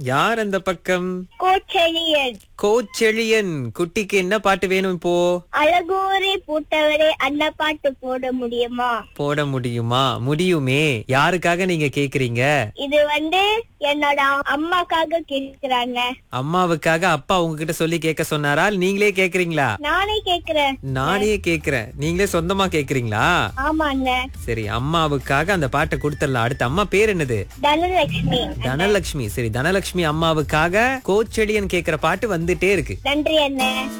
யார் அந்த பக்கம் கோச்செழியன் கோச்செழியன் குட்டிக்கு என்ன பாட்டு வேணும் இப்போ அழகூரை பூட்டவரே அந்த பாட்டு போட முடியுமா போட முடியுமா முடியுமே யாருக்காக நீங்க கேக்குறீங்க இது வந்து என்னோட அம்மாக்காக கேக்குறாங்க அம்மாவுக்காக அப்பா உங்ககிட்ட சொல்லி கேட்க சொன்னாரா இல்ல நீங்களே கேக்குறீங்களா நானே கேக்குறேன் நானே கேக்குறேன் நீங்களே சொந்தமா கேக்குறீங்களா ஆமா அண்ணன் சரி அம்மாவுக்காக அந்த பாட்டை கொடுத்துடலாம் அடுத்து அம்மா பேர் என்னது தனலட்சுமி தனலட்சுமி சரி தனலட்சுமி அம்மாவுக்காக கோச்செழியன் கேக்குற பாட்டு வந்துட்டே இருக்கு நன்றி அண்ணன்